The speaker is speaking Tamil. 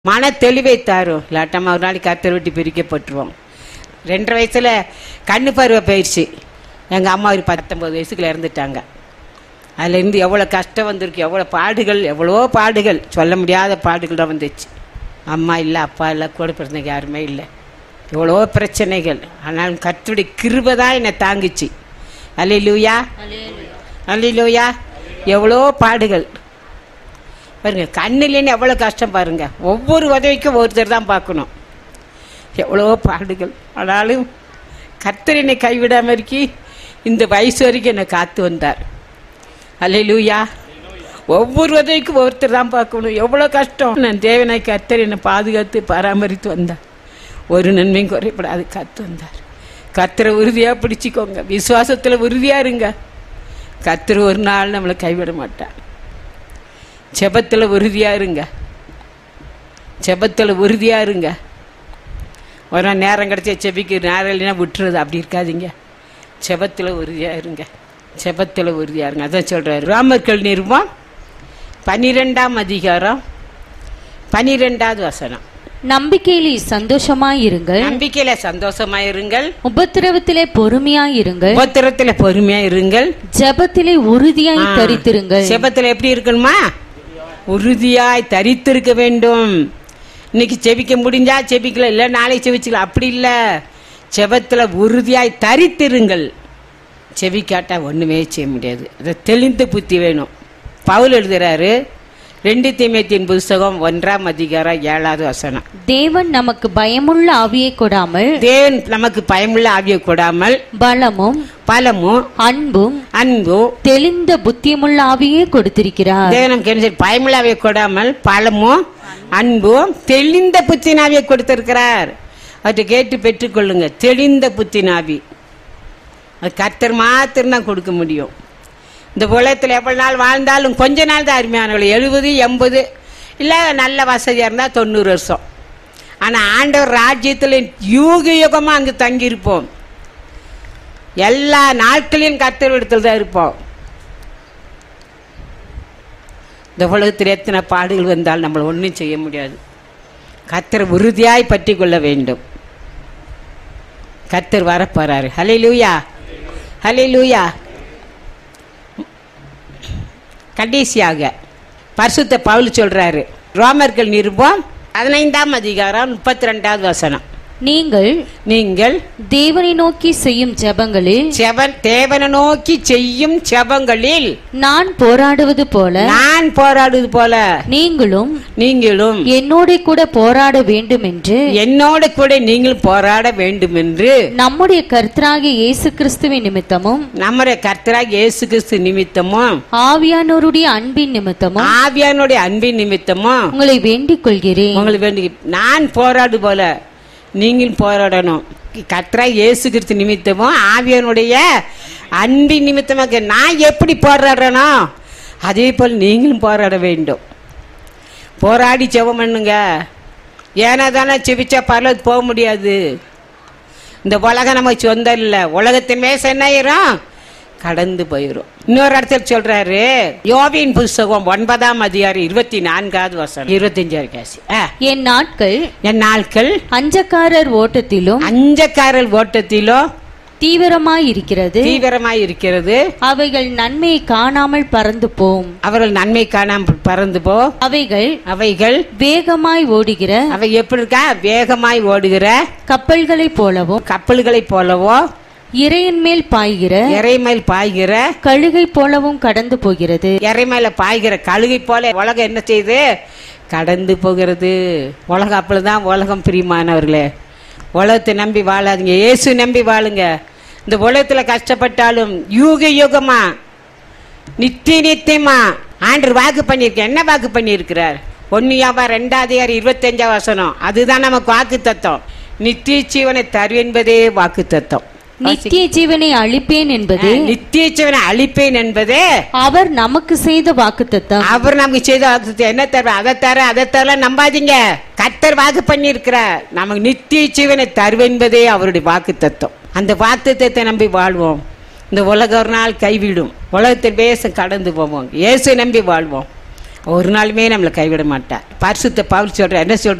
மன தெளிவை தாரும் இல்லாட்டமா ஒரு நாளைக்கு கத்தர் விட்டு பிரிக்கப்பட்டுருவோம் ரெண்டரை வயசுல கண்ணு பருவ போயிடுச்சு எங்க அம்மா ஒரு பத்தொன்பது வயசுக்குள்ள இறந்துட்டாங்க அதுல இருந்து எவ்வளோ கஷ்டம் வந்திருக்கு எவ்வளோ பாடுகள் எவ்வளோ பாடுகள் சொல்ல முடியாத பாடுகள் தான் வந்துச்சு அம்மா இல்லை அப்பா இல்லை கூட பிறந்தவங்க யாருமே இல்லை எவ்வளோ பிரச்சனைகள் ஆனாலும் கர்த்தருடைய கிருபை தான் என்னை தாங்குச்சு அல்லையிலூயா அல்லையிலூயா எவ்வளோ பாடுகள் பாருங்க கண்ணிலேன்னு எவ்வளோ கஷ்டம் பாருங்க ஒவ்வொரு உதவிக்கும் ஒருத்தர் தான் பார்க்கணும் எவ்வளோ பாடுகள் ஆனாலும் கர்த்தர் என்னை கைவிடாம இருக்கி இந்த வயசு வரைக்கும் என்னை காத்து வந்தார் அல்லேலூயா ஒவ்வொரு உதவிக்கும் ஒருத்தர் தான் பார்க்கணும் எவ்வளோ கஷ்டம் நான் தேவனாய் கர்த்தர் என்னை பாதுகாத்து பராமரித்து வந்தார் ஒரு நன்மையும் குறைப்படாது காத்து வந்தார் கர்த்தரை உறுதியாக பிடிச்சிக்கோங்க விசுவாசத்தில் உறுதியாக இருங்க கர்த்தர் ஒரு நாள் நம்மளை கைவிட மாட்டார் ஜெபத்தில் உறுதியாக இருங்க ஜெபத்தில் உறுதியாக இருங்க ஒரு நாள் நேரம் கிடைச்சா செபிக்கு நேரம் இல்லைன்னா விட்டுறது அப்படி இருக்காதீங்க ஜெபத்தில் உறுதியாக இருங்க ஜெபத்தில் உறுதியாக இருங்க அதான் சொல்கிறார் ராமர்கள் நிறுவம் பன்னிரெண்டாம் அதிகாரம் பன்னிரெண்டாவது வசனம் நம்பிக்கையிலே சந்தோஷமாயிருங்கள் நம்பிக்கையில சந்தோஷமா இருங்கள் உபத்திரவத்திலே பொறுமையாயிருங்கள் உபத்திரத்துல பொறுமையா இருங்கள் ஜெபத்திலே உறுதியாய் ஆ. தரித்திருங்கள் செபத்துல எப்படி இருக்கணுமா உறுதியாய் தரித்திருக்க வேண்டும் இன்னைக்கு செபிக்க முடிஞ்சா செபிக்கல இல்ல நாளைக்கு செபிச்சுக்கலாம் அப்படி இல்ல செபத்துல உறுதியாய் தரித்திருங்கள் செபிக்காட்டா ஒண்ணுமே செய்ய முடியாது அதை தெளிந்த புத்தி வேணும் பவுல் எழுதுறாரு ரெண்டு தீமைத்தின் புஸ்தகம் ஒன்றாம் அதிகாரம் ஏழாவது வசனம் தேவன் நமக்கு பயமுள்ள ஆவியை கொடாமல் தேவன் நமக்கு பயமுள்ள ஆவியை கொடாமல் பலமும் பலமும் அன்பும் அன்பும் தெளிந்த புத்தியமுள்ள ஆவியே கொடுத்திருக்கிறார் தேவன் நமக்கு என்ன செய்ய- பயமுள்ளாவை கொடாமல் பழமும் அன்பும் தெளிந்த புத்தினாவியை கொடுத்திருக்கிறார் அவற்றை கேட்டு பெற்றுக்கொள்ளுங்க தெளிந்த புத்தினாவி அது கர்த்தர் மாத்திரம் தான் கொடுக்க முடியும் இந்த உலகத்தில் எவ்வளவு நாள் வாழ்ந்தாலும் கொஞ்ச நாள் தான் அருமையானவர்கள் எழுபது எண்பது இல்லை நல்ல வசதியாக இருந்தால் தொண்ணூறு வருஷம் ஆனால் ஆண்டவர் ராஜ்யத்தில் யூக யுகமாக அங்கே தங்கியிருப்போம் எல்லா நாட்களையும் கர்த்தர் இடத்துல தான் இருப்போம் இந்த உலகத்தில் எத்தனை பாடுகள் வந்தால் நம்மளை ஒன்றும் செய்ய முடியாது கத்தர் உறுதியாய் பற்றி கொள்ள வேண்டும் கத்தர் வரப்போறாரு ஹலே லூயா ஹலே லூயா கடைசியாக பரிசுத்த பவுல் சொல்றாரு ரோமர்கள் நிருபம் பதினைந்தாம் அதிகாரம் முப்பத்தி ரெண்டாவது வசனம் நீங்கள் நீங்கள் தேவனை நோக்கி செய்யும் ஜெபங்களில் செவன் தேவனை நோக்கி செய்யும் செபங்களில் நான் போராடுவது போல நான் போராடுவது போல நீங்களும் நீங்களும் என்னோட கூட போராட வேண்டும் என்று என்னோட கூட நீங்கள் போராட வேண்டும் என்று நம்முடைய கர்த்தராகிய இயேசு கிறிஸ்துவின் நிமித்தமும் நம்முடைய கர்த்தராக இயேசு கிறிஸ்து நிமித்தமும் ஆவியானோருடைய அன்பின் நிமித்தமும் ஆவியானுடைய அன்பின் நிமித்தமும் உங்களை வேண்டிக் கொள்கிறேன் உங்களுக்கு வேண்டி நான் போராடு போல நீங்கள் போராடணும் கர்த்தராக இயேசு கிறிஸ்து நிமித்தமும் ஆவியானுடைய அன்பின் நிமித்தமாக நான் எப்படி போராடுறேனோ அதே போல் நீங்களும் போராட வேண்டும் போராடி ஜெபம் பண்ணுங்க ஏன்னா தானே செபிச்சா பரலது போக முடியாது இந்த உலகம் நம்ம சொந்தம் இல்லை உலகத்தின் மேச என்ன ஆயிரும் கடந்து போயிரும் இன்னொரு இடத்துல சொல்றாரு யோபின் புஸ்தகம் ஒன்பதாம் அதிகாரம் இருபத்தி நான்காவது வருஷம் இருபத்தஞ்சாவது காசி ஆ, என் நாட்கள் என் நாட்கள் அஞ்சக்காரர் ஓட்டத்திலும் அஞ்சக்காரல் ஓட்டத்திலோ தீவிரமாய் இருக்கிறது தீவிரமாய் இருக்கிறது அவைகள் நன்மையை காணாமல் பறந்து போம் அவர்கள் நன்மை காணாமல் பறந்து போ அவைகள் அவைகள் வேகமாய் ஓடுகிற அவை எப்படி இருக்கா வேகமாய் ஓடுகிற கப்பல்களைப் போலவும் கப்பல்களைப் போலவோ இறையின் மேல் பாய்கிற இறைமேல் பாய்கிற கழுகை போலவும் கடந்து போகிறது இறைமேல பாய்கிற கழுகை போல உலகம் என்ன செய்யுது கடந்து போகிறது உலகம் அப்பதான் உலகம் பிரியமானவர்களே உலகத்தை நம்பி வாழாதீங்க இயேசு நம்பி வாழுங்க இந்த உலகத்துல கஷ்டப்பட்டாலும் யூக யுகமா நித்திய நித்தியமா ஆண்டு வாக்கு பண்ணியிருக்க என்ன வாக்கு பண்ணியிருக்கிறார் ஒன்னியாவா ரெண்டாவது யார் இருபத்தஞ்சா வசனம் அதுதான் நமக்கு வாக்கு தத்தம் நித்திய ஜீவனை தரு என்பதே வாக்கு தத்தம் நித்திய ஜீவனை அழிப்பேன் என்பது நித்திய ஜீவனை அழிப்பேன் என்பதே அவர் நமக்கு செய்த வாக்குத்தத்தம் அவர் நமக்கு செய்த வாக்குத்தத்தம் என்ன தர அதை தர அதை தர நம்பாதீங்க கர்த்தர் வாக்கு பண்ணியிருக்கிறார் நமக்கு நித்திய ஜீவனை தருவென்பதே அவருடைய வாக்கு தத்துவம் அந்த வாக்குத்தத்தை நம்பி வாழ்வோம் இந்த உலகம் ஒரு நாள் கைவிடும் உலகத்தில் பேச கடந்து போவோம் இயேசு நம்பி வாழ்வோம் ஒரு நாளுமே நம்மளை கைவிட மாட்டார் பரிசுத்த பவுல் சொல்ற என்ன சொல்ற